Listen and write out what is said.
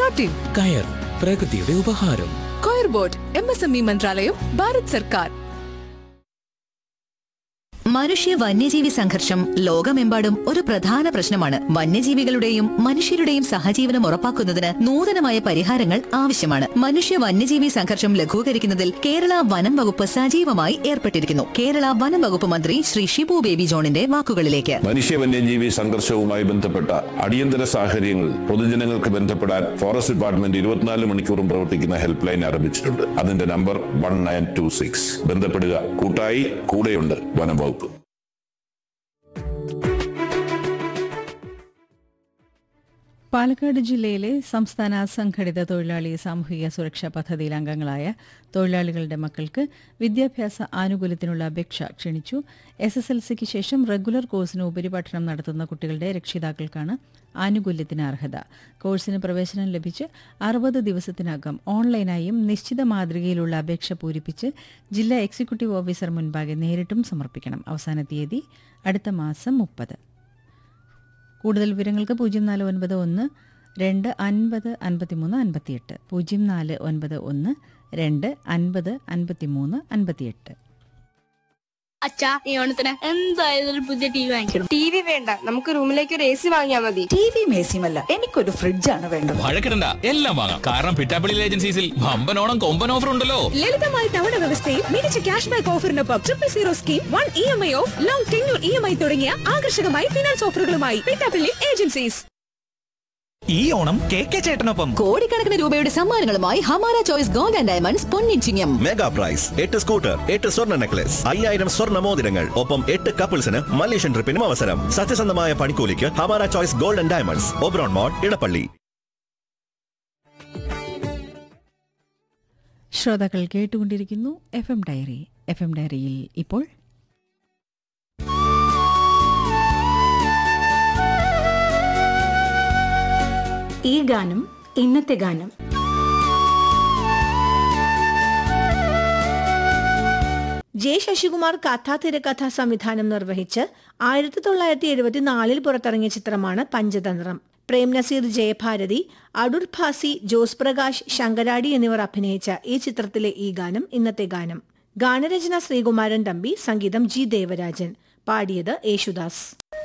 dot in കയർ പ്രകൃതിയുടെ ഉപഹാരം കയർ board M S M E മന്ത്രാലയം ഭാരത് സർക്കാർ മനുഷ്യ വന്യജീവി സംഘർഷം ലോകമെമ്പാടും ഒരു പ്രധാന പ്രശ്നമാണ് വന്യജീവികളുടെയും മനുഷ്യരുടെയും സഹജീവനം ഉറപ്പാക്കുന്നതിന് നൂതനമായ പരിഹാരങ്ങൾ ആവശ്യമാണ് മനുഷ്യ വന്യജീവി സംഘർഷം ലഘൂകരിക്കുന്നതിൽ കേരള വനം വകുപ്പ് സജീവമായി ഏർപ്പെട്ടിരിക്കുന്നു കേരള വനം വകുപ്പ് മന്ത്രി ശ്രീ ഷിബു ബേബി ജോണിന്റെ വാക്കുകളിലേക്ക് മനുഷ്യ വന്യജീവി സംഘർഷവുമായി ബന്ധപ്പെട്ട അടിയന്തര സാഹചര്യങ്ങൾ പൊതുജനങ്ങൾക്ക് ബന്ധപ്പെടാൻ ഫോറസ്റ്റ് ഡിപ്പാർട്ട്മെന്റ് ഇരുപത്തിനാല് മണിക്കൂറും പ്രവർത്തിക്കുന്ന ഹെൽപ്പ് ലൈൻ ആരംഭിച്ചിട്ടുണ്ട് അതിന്റെ number one nine two six ബന്ധപ്പെടുക കൂട്ടായി കൂടെയുണ്ട് വനം വകുപ്പ് പാലക്കാട് ജില്ലയിലെ സംസ്ഥാന അസംഘടിത തൊഴിലാളി സാമൂഹിക സുരക്ഷാ പദ്ധതിയിൽ അംഗങ്ങളായ തൊഴിലാളികളുടെ മക്കൾക്ക് വിദ്യാഭ്യാസ ആനുകൂല്യത്തിനുള്ള അപേക്ഷ ക്ഷണിച്ചു എസ് എസ് എൽ സിക്ക് ശേഷം റെഗുലർ കോഴ്സിന് ഉപരിപഠനം നടത്തുന്ന കുട്ടികളുടെ രക്ഷിതാക്കൾക്കാണ് ആനുകൂല്യത്തിന് അർഹത കോഴ്സിന് പ്രവേശനം ലഭിച്ച് അറുപത് ദിവസത്തിനകം ഓൺലൈനായും നിശ്ചിത മാതൃകയിലുള്ള അപേക്ഷ പൂരിപ്പിച്ച് ജില്ലാ എക്സിക്യൂട്ടീവ് ഓഫീസർ മുൻപാകെ നേരിട്ടും സമർപ്പിക്കണം അവസാന തീയതി അടുത്ത മാസം മുപ്പത് കൂടുതൽ വിവരങ്ങൾക്ക് പൂജ്യം നാല് ഒൻപത് ഒന്ന് രണ്ട് അൻപത് അൻപത്തിമൂന്ന് അൻപത്തിയെട്ട് പൂജ്യം നാല് ഒൻപത് ഒന്ന് രണ്ട് അൻപത് അൻപത്തിമൂന്ന് അൻപത്തിയെട്ട് അച്ഛാ ഈ ഓണത്തിന് എന്തായാലും ഒരു പുതിയ ടി വി വാങ്ങിക്കണം ടി വി വേണ്ട നമുക്ക് റൂമിലേക്ക് ഒരു എ സി വാങ്ങിയാൽ മതി ടി വി മേസിയുമല്ല എനിക്കൊരു ഫ്രിഡ്ജാണ് വേണ്ടത് വഴക്കിടണ്ട എല്ലാം വാങ്ങാം കാരണം പിറ്റാപ്പിളി ഏജൻസീസിൽ വമ്പൻ ഓണം കൊമ്പൻ ഓഫർ ഉണ്ടല്ലോ ലളിതമായ തവണ വ്യവസ്ഥയും മികച്ച ക്യാഷ് ബാക്ക് ഓഫറിനൊപ്പം triple zero scheme one E M I of long tenure E M I തുടങ്ങിയ ആകർഷകമായ ഫിനാൻസ് ഓഫറുകളുമായി പിട്ടാപ്പള്ളി ഏജൻസീസ് ഈ ഓണം കെ കെ ചേട്ടനൊപ്പം കോടിക്കണക്കിന് രൂപയുടെ സമ്മാനങ്ങളുമായി Hamara choice gold and diamonds പൊന്നിച്ചിങ്ങം മെഗാ പ്രൈസ് എട്ട് സ്കൂട്ടർ എട്ട് സ്വർണ്ണ നെക്ലസ് അയ്യായിരം സ്വർണ്ണ മോതിരങ്ങൾ ഒപ്പം എട്ട് കപ്പിൾസിന് മലേഷ്യൻ ട്രിപ്പിനും അവസരം സത്യസന്ധമായ പണിക്കൂലിക്ക് Hamara choice gold and diamonds Oberon mall Edappally ശ്രോതാക്കൾ കേട്ടുകൊണ്ടിരിക്കുന്നു F M diary F M ഡയറിയിൽ ഇപ്പോൾ ഈ ഗാനം ഇന്നത്തെ ഗാനം ജെ ശശികുമാർ കഥാ തിരക്കഥ സംവിധാനം നിർവഹിച്ച് ആയിരത്തി തൊള്ളായിരത്തി എഴുപത്തിനാലിൽ പുറത്തിറങ്ങിയ ചിത്രമാണ് പഞ്ചതന്ത്രം പ്രേം നസീർ ജയഭാരതി അടൂർ ഭാസി ജോസ് പ്രകാശ് ശങ്കരാടി എന്നിവർ അഭിനയിച്ച ഈ ചിത്രത്തിലെ ഈ ഗാനം ഇന്നത്തെ ഗാനം ഗാനരചന ശ്രീകുമാരൻ തമ്പി സംഗീതം ജി ദേവരാജൻ പാടിയത് യേശുദാസ്